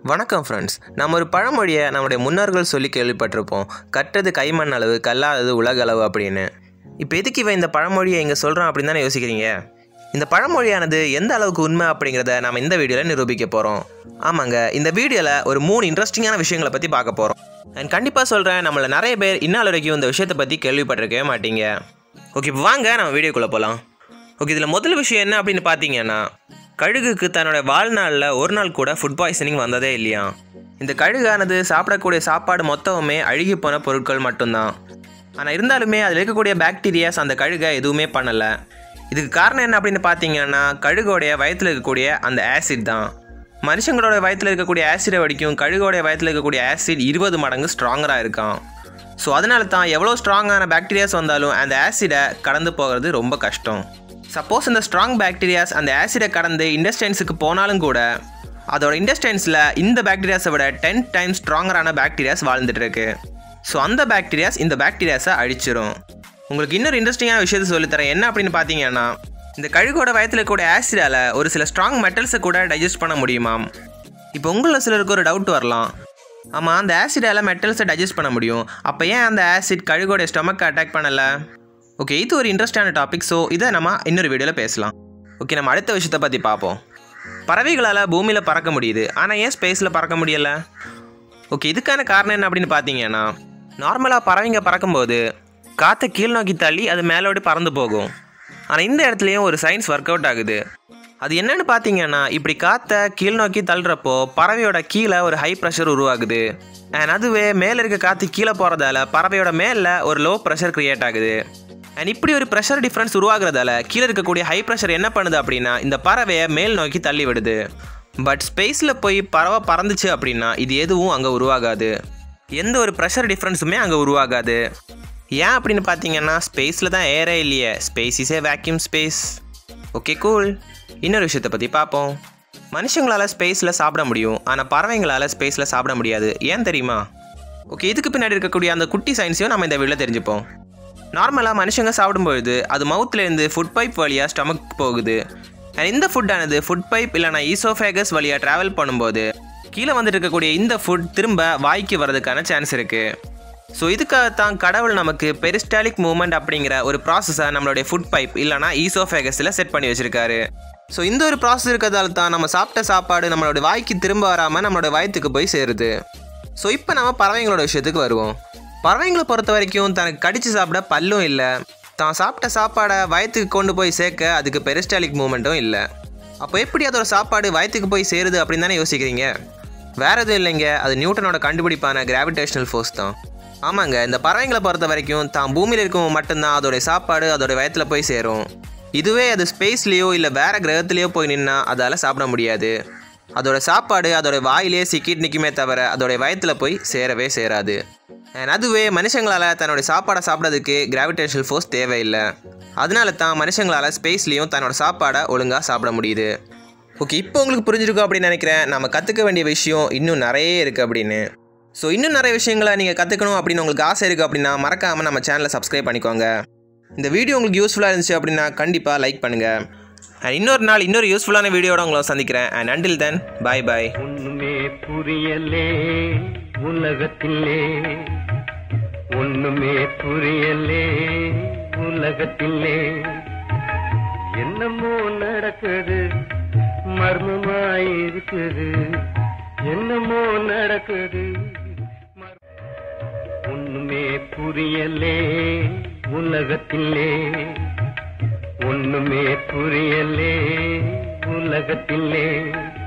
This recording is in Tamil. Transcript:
வணக்கம் ஃப்ரெண்ட்ஸ் நம்ம ஒரு பழமொழியை நம்முடைய முன்னோர்கள் சொல்லி கேள்விப்பட்டிருப்போம் கற்றது கைமண் அளவு கல்லாதது உலக அளவு அப்படின்னு இப்போ எதுக்கு இவன் இந்த பழமொழியை இங்கே சொல்கிறான் அப்படின்னு தானே யோசிக்கிறீங்க இந்த பழமொழியானது எந்த அளவுக்கு உண்மை அப்படிங்கிறத நம்ம இந்த வீடியோவில் நிரூபிக்க போகிறோம் ஆமாங்க இந்த வீடியோவில் ஒரு மூணு இன்ட்ரெஸ்டிங்கான விஷயங்களை பற்றி பார்க்க போகிறோம் அண்ட் கண்டிப்பாக சொல்கிறேன் நம்மள நிறைய பேர் இந்நாள் வரைக்கும் இந்த விஷயத்தை பற்றி கேள்விப்பட்டிருக்கவே மாட்டீங்க ஓகே இப்போ வாங்க நம்ம வீடியோக்குள்ளே போகலாம் ஓகே இதில் முதல் விஷயம் என்ன அப்படின்னு பார்த்தீங்கன்னா கழுகுக்கு தன்னோட வாழ்நாளில் ஒரு நாள் கூட ஃபுட் பாய்சனிங் வந்ததே இல்லையா இந்த கழுகானது சாப்பிடக்கூடிய சாப்பாடு மொத்தமுமே அழுகி போன பொருட்கள் மட்டும்தான் ஆனால் இருந்தாலுமே அதில் இருக்கக்கூடிய பாக்டீரியாஸ் அந்த கழுகை எதுவுமே பண்ணலை இதுக்கு காரணம் என்ன அப்படின்னு பார்த்தீங்கன்னா கழுகோடைய வயத்தில் இருக்கக்கூடிய அந்த ஆசிட் தான் மனுஷங்களோட வயத்தில் இருக்கக்கூடிய ஆசிடை வடிக்கும் கழுகோடைய வயத்தில் இருக்கக்கூடிய ஆசிட் இருபது மடங்கு ஸ்ட்ராங்கராக இருக்கான் ஸோ அதனால தான் எவ்வளோ ஸ்ட்ராங்கான பாக்டீரியாஸ் வந்தாலும் அந்த ஆசிடை கடந்து போகிறது ரொம்ப கஷ்டம் சப்போஸ் இந்த ஸ்ட்ராங் பாக்டீரியாஸ் அந்த ஆசிடை கடந்து இண்டஸ்டைன்ஸுக்கு போனாலும் கூட அதோட இண்டஸ்டைன்ஸில் இந்த பாக்டீரியாஸை விட டென் டைம்ஸ் ஸ்ட்ராங்கரான பாக்டீரியாஸ் வாழ்ந்துட்டு இருக்கு ஸோ அந்த பாக்டீரியாஸ் இந்த பாக்டீரியாஸை அழிச்சிரும் உங்களுக்கு இன்னொரு இன்ட்ரெஸ்டிங்கான விஷயத்தை சொல்லித்தரேன் என்ன அப்படின்னு பார்த்தீங்கன்னா இந்த கழுகோட வயத்தில் இருக்கக்கூடிய ஆசிடால் ஒரு சில ஸ்ட்ராங் மெட்டல்ஸை கூட டைஜஸ்ட் பண்ண முடியுமாம் இப்போ உங்களில் சிலருக்கு ஒரு டவுட் வரலாம் ஆமாம் அந்த ஆசிடால் மெட்டல்ஸை டைஜஸ்ட் பண்ண முடியும் அப்போ ஏன் அந்த ஆசிட் கழுகோட ஸ்டொமக்கை அட்டாக் பண்ணலை ஓகே இது ஒரு இன்ட்ரெஸ்டான டாபிக் ஸோ இதை நம்ம இன்னொரு வீடியோவில் பேசலாம் ஓகே நம்ம அடுத்த விஷயத்தை பற்றி பார்ப்போம் பறவைகளால் பூமியில் பறக்க முடியுது ஆனால் ஏன் ஸ்பேஸில் பறக்க முடியலை ஓகே இதுக்கான காரணம் என்ன அப்படின்னு பார்த்தீங்கன்னா நார்மலாக பறவைங்க பறக்கும்போது காற்றை கீழ் நோக்கி தள்ளி அது மேலோடி பறந்து போகும் ஆனால் இந்த இடத்துலையும் ஒரு சயின்ஸ் ஒர்க் அவுட் ஆகுது அது என்னன்னு பார்த்தீங்கன்னா இப்படி காற்றை கீழ் நோக்கி தள்ளுறப்போ பறவையோட கீழே ஒரு ஹை ப்ரெஷர் உருவாகுது அண்ட் அதுவே மேலே இருக்க காற்று கீழே போகிறதால பறவையோட மேலே ஒரு லோ ப்ரெஷர் கிரியேட் ஆகுது அண்ட் இப்படி ஒரு ப்ரெஷர் டிஃப்ரென்ஸ் உருவாகிறதால கீழே இருக்கக்கூடிய ஹை ப்ரெஷர் என்ன பண்ணுது அப்படின்னா இந்த பறவையை மேல் நோக்கி தள்ளி விடுது பட் ஸ்பேஸில் போய் பறவை பறந்துச்சு அப்படின்னா இது எதுவும் அங்கே உருவாகாது எந்த ஒரு ப்ரெஷர் டிஃப்ரென்ஸுமே அங்கே உருவாகாது ஏன் அப்படின்னு பார்த்தீங்கன்னா ஸ்பேஸில் தான் ஏரே இல்லையே space is a vacuum space okay cool இன்னொரு விஷயத்தை பற்றி பார்ப்போம் மனுஷங்களால் ஸ்பேஸில் சாப்பிட முடியும் ஆனால் பறவைங்களால் ஸ்பேஸில் சாப்பிட முடியாது ஏன் தெரியுமா ஓகே இதுக்கு பின்னாடி இருக்கக்கூடிய அந்த குட்டி சயின்ஸையும் நம்ம இந்த வீடியோவில் தெரிஞ்சுப்போம் நார்மலாக மனுஷங்க சாப்பிடும்பொழுது அது மவுத்துலேருந்து ஃபுட் பைப் வழியாக ஸ்டமக் போகுது அண்ட் இந்த ஃபுட்டானது ஃபுட் பைப் இல்லைனா ஈசோஃபேகஸ் வழியாக ட்ராவல் பண்ணும்போது கீழே வந்துட்டு இருக்கக்கூடிய இந்த ஃபுட் திரும்ப வாய்க்கு வர்றதுக்கான சான்ஸ் இருக்குது ஸோ இதுக்காகத்தான் கடவுள் நமக்கு பெரிஸ்டாலிக் மூவ்மெண்ட் அப்படிங்கிற ஒரு ப்ராசஸை நம்மளுடைய ஃபுட் பைப் இல்லைனா ஈசோஃபேகஸில் செட் பண்ணி வச்சுருக்காரு ஸோ இந்த ஒரு ப்ராசஸ் இருக்கிறதால தான் நம்ம சாப்பிட்ட சாப்பாடு நம்மளோட வாய்க்கு திரும்ப வராமல் நம்மளோட வயத்துக்கு போய் சேருது ஸோ இப்போ நம்ம பறவைங்களோட விஷயத்துக்கு வருவோம் பறவைங்களை பொறுத்த வரைக்கும் தனக்கு கடித்து சாப்பிட பல்லும் இல்லை தான் சாப்பிட்ட சாப்பாடை வயத்துக்கு கொண்டு போய் சேர்க்க அதுக்கு பெரிஸ்டாலிக் மூமெண்ட்டும் இல்லை அப்போ எப்படி அதோட சாப்பாடு வயத்துக்கு போய் சேருது அப்படின்னு தானே யோசிக்கிறீங்க வேற எதுவும் இல்லைங்க அது நியூட்டனோட கண்டுபிடிப்பான கிராவிடேஷனல் ஃபோர்ஸ் தான் ஆமாங்க இந்த பறவைங்களை பொறுத்த வரைக்கும் தான் பூமியில் இருக்கும் மட்டும்தான் அதோடைய சாப்பாடு அதோட வயத்தில் போய் சேரும் இதுவே அது ஸ்பேஸ்லேயோ இல்லை வேற கிரகத்துலேயோ போய் நின்னா அதால் சாப்பிட முடியாது அதோட சாப்பாடு அதோட வாயிலே சிக்கிட்டு நிற்குமே தவிர அதோட வயத்தில் போய் சேரவே சேராது அண்ட் அதுவே மனுஷங்களால் தன்னோட சாப்பாடை சாப்பிட்றதுக்கு கிராவிடேஷனல் ஃபோர்ஸ் தேவையில்லை அதனால தான் மனுஷங்களால் ஸ்பேஸ்லேயும் தன்னோட சாப்பாடை ஒழுங்காக சாப்பிட முடியுது ஓகே இப்போ உங்களுக்கு புரிஞ்சிருக்கும் அப்படின்னு நினைக்கிறேன் நம்ம கற்றுக்க வேண்டிய விஷயம் இன்னும் நிறைய இருக்குது அப்படின்னு ஸோ இன்னும் நிறைய விஷயங்களை நீங்கள் கற்றுக்கணும் அப்படின்னு உங்களுக்கு ஆசை இருக்குது அப்படின்னா மறக்காமல் நம்ம சேனலை சப்ஸ்கிரைப் பண்ணிக்கோங்க இந்த வீடியோ உங்களுக்கு யூஸ்ஃபுல்லாக இருந்துச்சு அப்படின்னா கண்டிப்பாக லைக் பண்ணுங்கள் அண்ட் இன்னொரு நாள் இன்னொரு யூஸ்ஃபுல்லான வீடியோட உங்களை சந்திக்கிறேன் அண்ட் அண்டில் தென் பாய் பாய் ஒண்ணுமே புரியலே உலகத்திலே ஒண்ணுமே புரியலே உலகத்திலே என்னமோ நடக்குது மர்மமாயிருக்குது என்னமோ நடக்குது மர்ம- ஒண்ணுமே புரியலே உலகத்திலே ஒண்ணுமே புரியலே உலகத்திலே